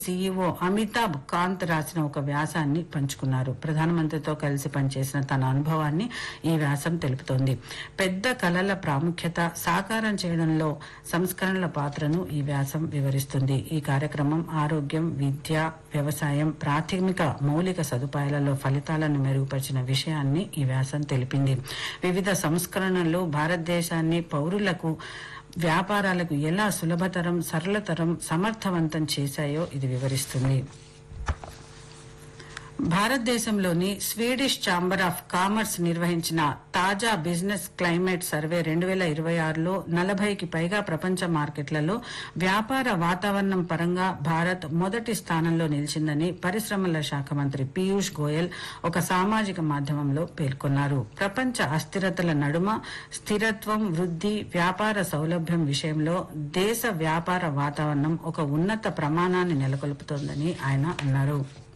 CEO Amitabh Kanth రాసిన ఒక వ్యాసాన్ని పంచుకున్నారు ప్రధానమంత్రితో కలిసి పనిచేసిన తన అనుభవాన్ని ఈ వ్యాసం తెలుపుతోంది పెద్ద కళల ప్రాముఖ్యత సాకారం చేయడంలో సంస్కరణల పాత్రను ఈ వ్యాసం వివరిస్తుంది ఈ కార్యక్రమం ఆరోగ్యం విద్య వ్యవసాయం ప్రాథమిక మౌలిక సదుపాయాలలో ఫలితాలను మెరుగుపరిచిన విషయాన్ని ఈ వ్యాసం తెలిపింది వివిధ సంస్కరణలు భారతదేశాన్ని పౌరులకు వ్యాపారాలకు ఎలా సులభతరం సరళతరం సమర్థవంతం చేశాయో ఇది వివరిస్తుంది భారతదేశంలోని స్వీడిష్ ఛాంబర్ ఆఫ్ కామర్స్ నిర్వహించిన తాజా బిజినెస్ క్లైమేట్ సర్వే రెండు వేల ఇరవై ఆరులో నలభైకి పైగా ప్రపంచ మార్కెట్లలో వ్యాపార వాతావరణం పరంగా భారత్ మొదటి స్థానంలో నిలిచిందని పరిశ్రమల శాఖ మంత్రి పీయూష్ గోయల్ ఒక సామాజిక మాధ్యమంలో పేర్కొన్నారు ప్రపంచ అస్థిరతల నడుమ స్థిరత్వం వృద్ధి వ్యాపార సౌలభ్యం విషయంలో దేశ వ్యాపార వాతావరణం ఒక ఉన్నత ప్రమాణాన్ని నెలకొల్పుతోందని ఆయన అన్నారు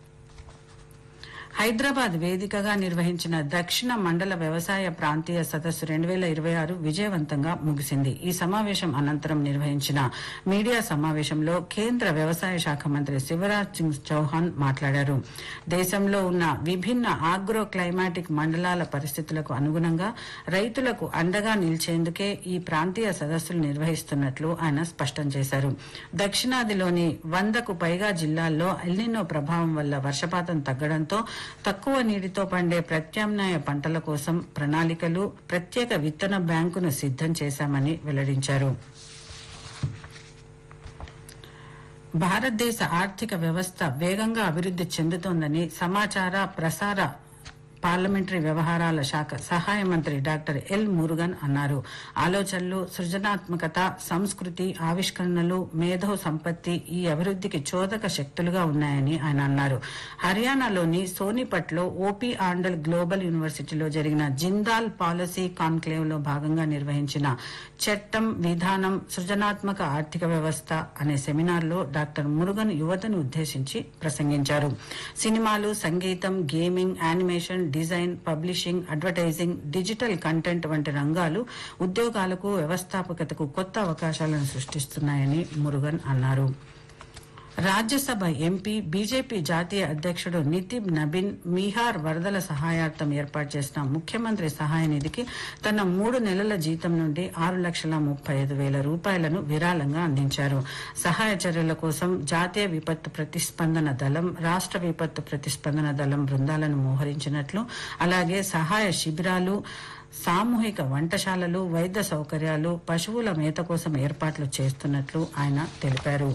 హైదరాబాద్ వేదికగా నిర్వహించిన దక్షిణ మండల వ్యవసాయ ప్రాంతీయ సదస్సు రెండు వేల ఇరవై ఆరు విజయవంతంగా ముగిసింది ఈ సమావేశం అనంతరం నిర్వహించిన మీడియా సమావేశంలో కేంద్ర వ్యవసాయ శాఖ మంత్రి శివరాజ్ సింగ్ చౌహాన్ మాట్లాడారు దేశంలో ఉన్న విభిన్న ఆగ్రో క్లైమాటిక్ మండలాల పరిస్థితులకు అనుగుణంగా రైతులకు అండగా నిలిచేందుకే ఈ ప్రాంతీయ సదస్సులు నిర్వహిస్తున్నట్లు ఆయన స్పష్టం చేశారు దక్షిణాదిలోని వందకు పైగా జిల్లాల్లో ఎల్నినో ప్రభావం వల్ల వర్షపాతం తగ్గడంతో తక్కువ నీటితో పండే ప్రత్యామ్నాయ పంటల కోసం ప్రణాళికలు ప్రత్యేక విత్తన బ్యాంకును సిద్ధం చేశామని వెల్లడించారు భారతదేశ ఆర్థిక వ్యవస్థ వేగంగా అభివృద్ది చెందుతోందని సమాచార ప్రసార పార్లమెంటరీ వ్యవహారాల శాఖ సహాయ మంత్రి డాక్టర్ ఎల్ మురుగన్ అన్నారు ఆలోచనలు సృజనాత్మకత సంస్కృతి ఆవిష్కరణలు మేధో సంపత్తి ఈ అభివృద్ధికి చోదక శక్తులుగా ఉన్నాయని ఆయన అన్నారు హర్యానాలోని సోనిపట్లో ఓపీ ఆండల్ గ్లోబల్ యూనివర్సిటీలో జరిగిన జిందాల్ పాలసీ కాన్క్లేవ్ లో భాగంగా నిర్వహించిన చట్టం విధానం సృజనాత్మక ఆర్థిక వ్యవస్థ అనే సెమినార్లో డాక్టర్ మురుగన్ యువతను ఉద్దేశించి ప్రసంగించారు సినిమాలు సంగీతం gaming animation design publishing advertising digital content వంటి రంగాలు ఉద్యోగాలకు వ్యవస్థాపకతకు కొత్త అవకాశాలను సృష్టిస్తున్నాయని మురుగన్ అన్నారు రాజ్యసభ ఎంపీ బీజేపీ జాతీయ అధ్యక్షుడు నితిన్ నబిన్ బీహార్ వరదల సహాయార్థం ఏర్పాటు చేసిన ముఖ్యమంత్రి సహాయ నిధికి తన మూడు నెలల జీతం నుండి ఆరు లక్షల ముప్పై ఐదు వేల రూపాయలను విరాళంగా అందించారు సహాయ చర్యల కోసం జాతీయ విపత్తు ప్రతిస్పందన దళం రాష్ట్ర విపత్తు ప్రతిస్పందన దళం బృందాలను మోహరించినట్లు అలాగే సహాయ శిబిరాలు సామూహిక వంటశాలలు వైద్య సౌకర్యాలు పశువుల మేత కోసం ఏర్పాట్లు చేస్తున్నట్లు ఆయన తెలిపారు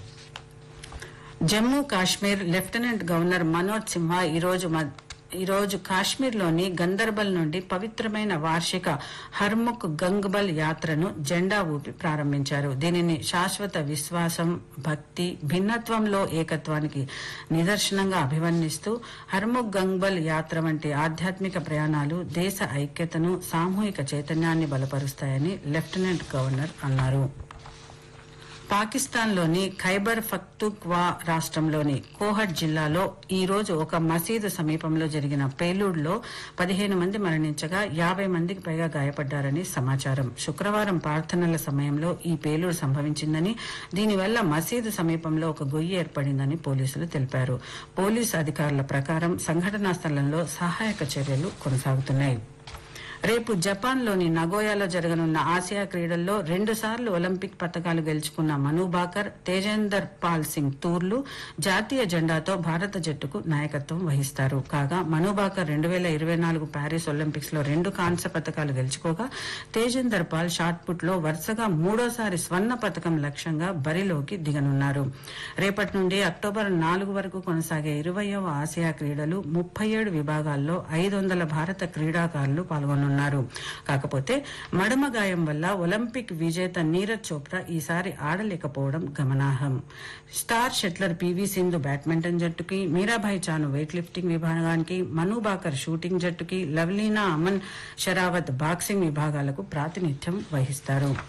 జమ్మూ కాశ్మీర్ లెఫ్టినెంట్ గవర్నర్ మనోజ్ సిన్హా ఈరోజు మద్- ఈరోజు కాశ్మీర్లోని గందర్బల్ నుండి పవిత్రమైన వార్షిక హర్ముఖ్ గంగ్బల్ యాత్రను జెండా ఊపి ప్రారంభించారు దీనిని శాశ్వత విశ్వాసం భక్తి భిన్నత్వంలో ఏకత్వానికి నిదర్శనంగా అభివర్ణిస్తూ హర్ముఖ్ గంగ్బల్ యాత్ర వంటి ఆధ్యాత్మిక ప్రయాణాలు దేశ ఐక్యతను సామూహిక చైతన్యాన్ని బలపరుస్తాయని లెఫ్టినెంట్ గవర్నర్ అన్నారు పాకిస్తాన్లోని ఖైబర్ పఖ్తూన్ఖ్వా రాష్ట్రంలోని కోహట్ జిల్లాలో ఈ రోజు ఒక మసీదు సమీపంలో జరిగిన పేలుడులో పదిహేను మంది మరణించగా యాభై మందికి పైగా గాయపడ్డారని సమాచారం శుక్రవారం ప్రార్థనల సమయంలో ఈ పేలుడు సంభవించిందని దీనివల్ల మసీదు సమీపంలో ఒక గొయ్యి ఏర్పడిందని పోలీసులు తెలిపారు పోలీసు అధికారుల ప్రకారం సంఘటనా స్థలంలో సహాయక చర్యలు కొనసాగుతున్నాయి రేపు జపాన్లోని నగోయాలో జరగనున్న ఆసియా క్రీడల్లో రెండు సార్లు ఒలింపిక్ పతకాలు గెలుచుకున్న మను బాకర్ తేజేందర్ పాల్ సింగ్ తూర్లు జాతీయ జెండాతో భారత జట్టుకు నాయకత్వం వహిస్తారు కాగా మను బాకర్ రెండు వేల ఇరవై నాలుగు ప్యారిస్ ఒలింపిక్స్ లో రెండు కాంస్య పతకాలు గెలుచుకోగా తేజేందర్ పాల్ షాట్ పుట్ లో వరుసగా మూడోసారి స్వర్ణ పతకం లక్ష్యంగా బరిలోకి దిగనున్నారు రేపటి నుండి అక్టోబర్ నాలుగు వరకు కొనసాగే ఇరవయవ ఆసియా క్రీడలు ముప్పై ఏడు విభాగాల్లో ఐదు వందల భారత క్రీడాకారులు పాల్గొనున్నారు కాకపోతే మడమ గాయం వల్ల ఒలింపిక్ విజేత నీరజ్ చోప్రా ఈసారి ఆడలేకపోవడం గమనార్హం star shuttler PV Sindhu badminton జట్టుకి మీరాభాయ్ చాను వెయిట్ లిఫ్టింగ్ విభాగానికి మను బాకర్ షూటింగ్ జట్టుకి లవ్లీనా అమన్ షరావత్ బాక్సింగ్ విభాగాలకు ప్రాతినిధ్యం వహిస్తారు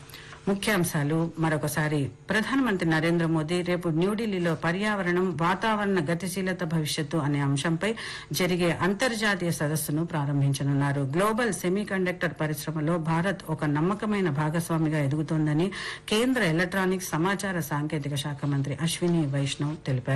ముఖ్యాంశాలు మరొకసారి ప్రధానమంత్రి నరేంద్ర మోదీ రేపు న్యూఢిల్లీలో పర్యావరణం వాతావరణ గతిశీలత భవిష్యత్తు అనే అంశంపై జరిగే అంతర్జాతీయ సదస్సును ప్రారంభించనున్నారు గ్లోబల్ సెమీ కండక్టర్ పరిశ్రమలో భారత్ ఒక నమ్మకమైన భాగస్వామిగా ఎదుగుతోందని కేంద్ర ఎలక్ట్రానిక్స్ సమాచార సాంకేతిక శాఖ మంత్రి అశ్విని వైష్ణవ్ తెలిపారు